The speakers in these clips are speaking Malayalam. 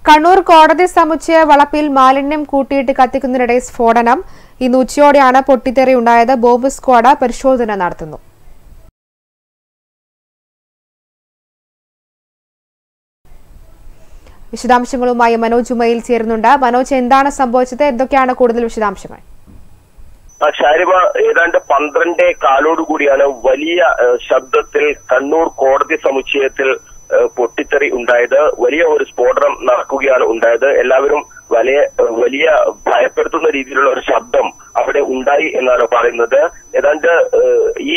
കണ്ണൂർ കോടതി സമുച്ചയ വളപ്പിൽ മാലിന്യം കൂട്ടിയിട്ട് കത്തിക്കുന്നതിനിടെ സ്ഫോടനം ഇന്ന് ഉച്ചയോടെയാണ് പൊട്ടിത്തെറി ഉണ്ടായത് ബോംബ് സ്ക്വാഡ് പരിശോധന നടത്തുന്നു വിശദാംശങ്ങളുമായി മനോജ് ഉമയിൽ ചേരുന്നുണ്ട് മനോജ് എന്താണ് സംഭവിച്ചത് എന്തൊക്കെയാണ് കൂടുതൽ വിശദാംശങ്ങൾ ആ, ഷാരിമ ഏതാണ്ട് പന്ത്രണ്ടേ കാലോട് കൂടിയാണ് വലിയ ഏ, ശബ്ദത്തിൽ കണ്ണൂർ കോടതി സമുച്ചയത്തിൽ ഏ, പൊട്ടിത്തെറി ഉണ്ടായത് വലിയ ഒരു സ്ഫോടനം നടക്കുകയാണ് ഉണ്ടായത് എല്ലാവരും വലിയ വലിയ ഭയപ്പെടുത്തുന്ന രീതിയിലുള്ള ഒരു ശബ്ദം അവിടെ ഉണ്ടായി എന്നാണ് പറയുന്നത് ഏതാണ്ട് ഏ, ഈ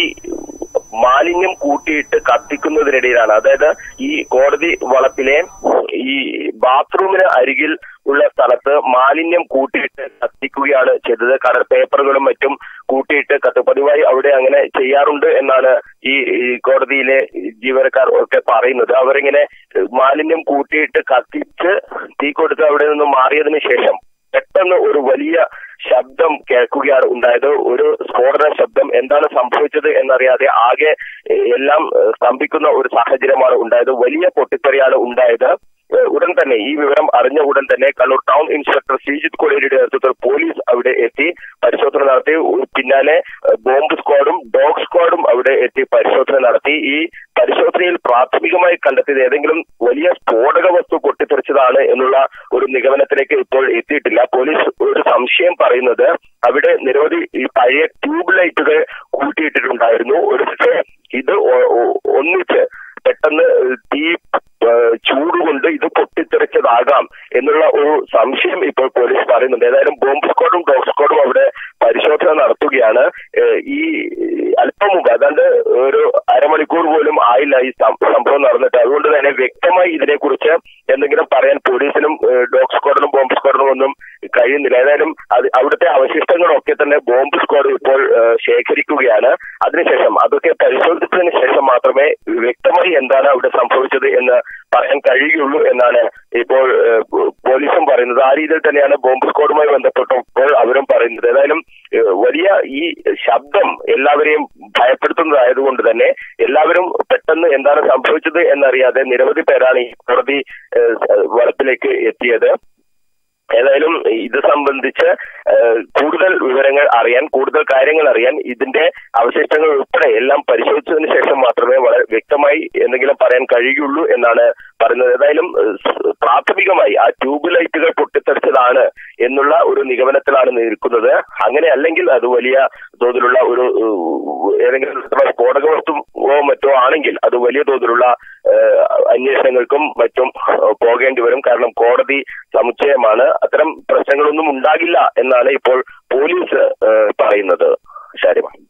മാലിന്യം കൂട്ടിയിട്ട് കത്തിക്കുന്നതിനിടയിലാണ് അതായത് ഈ കോടതി വളപ്പിലെ ഈ ബാത്റൂമിന് അരികിൽ ഉള്ള സ്ഥലത്ത് മാലിന്യം കൂട്ടിയിട്ട് കത്തിക്കുകയാണ് ചെയ്തത് കടൽ പേപ്പറുകളും മറ്റും കൂട്ടിയിട്ട് കത്ത് പതിവായി അവിടെ അങ്ങനെ ചെയ്യാറുണ്ട് എന്നാണ് ഈ ഈ കോടതിയിലെ ജീവനക്കാർ ഒക്കെ പറയുന്നത് അവരിങ്ങനെ മാലിന്യം കൂട്ടിയിട്ട് കത്തിച്ച് തീ കൊടുത്ത് അവിടെ നിന്ന് മാറിയതിനു ശേഷം പെട്ടെന്ന് ഒരു വലിയ ശബ്ദം കേൾക്കുകയാണ് ഉണ്ടായത് ഒരു സ്ഫോടന ശബ്ദം എന്താണ് സംഭവിച്ചത് എന്നറിയാതെ ആകെ ഏഹ്, എല്ലാം ഏഹ്, സ്തംഭിക്കുന്ന ഒരു സാഹചര്യമാണ് ഉണ്ടായത് വലിയ പൊട്ടിത്തെറിയാണ് ഉണ്ടായത് ഏഹ്, ഉടൻ തന്നെ ഈ വിവരം അറിഞ്ഞ ഉടൻ തന്നെ കണ്ണൂർ ടൗൺ ഇൻസ്പെക്ടർ ശ്രീജിത്ത് കോളേരിയുടെ നേതൃത്വത്തിൽ പോലീസ് അവിടെ എത്തി പരിശോധന നടത്തി ഉ- പിന്നാലെ ഏഹ്, ബോംബ് സ്ക്വാഡും ഡോഗ് സ്ക്വാഡും അവിടെ എത്തി പരിശോധന നടത്തി ഈ പരിശോധനയിൽ പ്രാഥമികമായി കണ്ടെത്തിയത് ഏതെങ്കിലും വലിയ സ്ഫോടക വസ്തു പൊട്ടിത്തെറിച്ചതാണ് എന്നുള്ള ഒരു നിഗമനത്തിലേക്ക് ഇപ്പോൾ എത്തിയിട്ടില്ല പോലീസ് ഒരു സംശയം പറയുന്നത് അവിടെ നിരവധി ഈ പഴയ ട്യൂബ് ലൈറ്റുകൾ കൂട്ടിയിട്ടിട്ടുണ്ടായിരുന്നു ഒരു പക്ഷേ ഇത് ഒ- ഒ- ഒന്നിച്ച് പെട്ടെന്ന് തീ ഏഹ്, ചൂടുകൊണ്ട് ഇത് പൊട്ടിത്തെറിച്ചതാകാം എന്നുള്ള ഒരു സംശയം ഇപ്പോൾ പോലീസ് പറയുന്നുണ്ട് ഏതായാലും ബോംബ് സ്ക്വാഡും ഡോഗ് സ്ക്വാഡും അവിടെ പരിശോധന നടത്തുകയാണ് ഏഹ്, ഈ അല്പം മുമ്പ് ഏതാണ്ട് ഒരു അരമണിക്കൂർ പോലും ആയില്ല ഈ സം- സംഭവം നടന്നിട്ട് അതുകൊണ്ട് തന്നെ വ്യക്തമായി ഇതിനെക്കുറിച്ച് എന്തെങ്കിലും പറയാൻ പോലീസിനും ഏഹ്, ഡോഗ് സ്ക്വാഡിനും ബോംബ് സ്ക്വാഡിനും ഒന്നും കഴിയുന്നില്ല ഏതായാലും അത് അവിടുത്തെ അവശിഷ്ടങ്ങളൊക്കെ തന്നെ ബോംബ് സ്ക്വാഡ് ഇപ്പോൾ ഏഹ്, ശേഖരിക്കുകയാണ് അതിനുശേഷം അതൊക്കെ പരിശോധിച്ചതിന് ശേഷം മാത്രമേ വ്യക്തമായി എന്താണ് അവിടെ സംഭവിച്ചത് എന്ന് പറയാൻ കഴിയുള്ളൂ എന്നാണ് ഇപ്പോൾ ഏഹ്, പോ- പോലീസും പറയുന്നത് ആ രീതിയിൽ തന്നെയാണ് ബോംബ് സ്ക്വാഡുമായി ബന്ധപ്പെട്ടപ്പോൾ അവരും പറയുന്നത് ഏതായാലും ഏഹ്, വലിയ ഈ ശബ്ദം എല്ലാവരെയും ഭയപ്പെടുത്തുന്നതായതുകൊണ്ട് തന്നെ എല്ലാവരും പെട്ടെന്ന് എന്താണ് സംഭവിച്ചത് എന്നറിയാതെ നിരവധി പേരാണ് ഈ കോടതി ഏഹ്, വളപ്പിലേക്ക് എത്തിയത് ഏതായാലും ഇത് സംബന്ധിച്ച് ഏഹ്, കൂടുതൽ വിവരങ്ങൾ അറിയാൻ കൂടുതൽ കാര്യങ്ങൾ അറിയാൻ ഇതിന്റെ അവശിഷ്ടങ്ങൾ ഉൾപ്പെടെ എല്ലാം പരിശോധിച്ചതിന് ശേഷം മാത്രമേ വളരെ വ്യക്തമായി എന്തെങ്കിലും പറയാൻ കഴിയുള്ളൂ എന്നാണ് പറയുന്നത് ഏതായാലും ഏഹ്, സ് പ്രാഥമികമായി ആ ട്യൂബ് ലൈറ്റുകൾ പൊട്ടിത്തെറിച്ചതാണ് എന്നുള്ള ഒരു നിഗമനത്തിലാണ് നിൽക്കുന്നത് അങ്ങനെ അല്ലെങ്കിൽ അത് വലിയ തോതിലുള്ള ഒരു ഏഹ്, ഏതെങ്കിലും തരത്തിലുള്ള സ്ഫോടക വസ്തുവോ മറ്റോ ആണെങ്കിൽ അത് വലിയ തോതിലുള്ള ഏഹ്, അന്വേഷണങ്ങൾക്കും മറ്റും ഏഹ്, പോകേണ്ടി വരും കാരണം കോടതി സമുച്ചയമാണ് അത്തരം പ്രശ്നങ്ങളൊന്നും ഉണ്ടാകില്ല എന്നാണ് ഇപ്പോൾ പോലീസ് ഏഹ്, പറയുന്നത് ഷാരിമ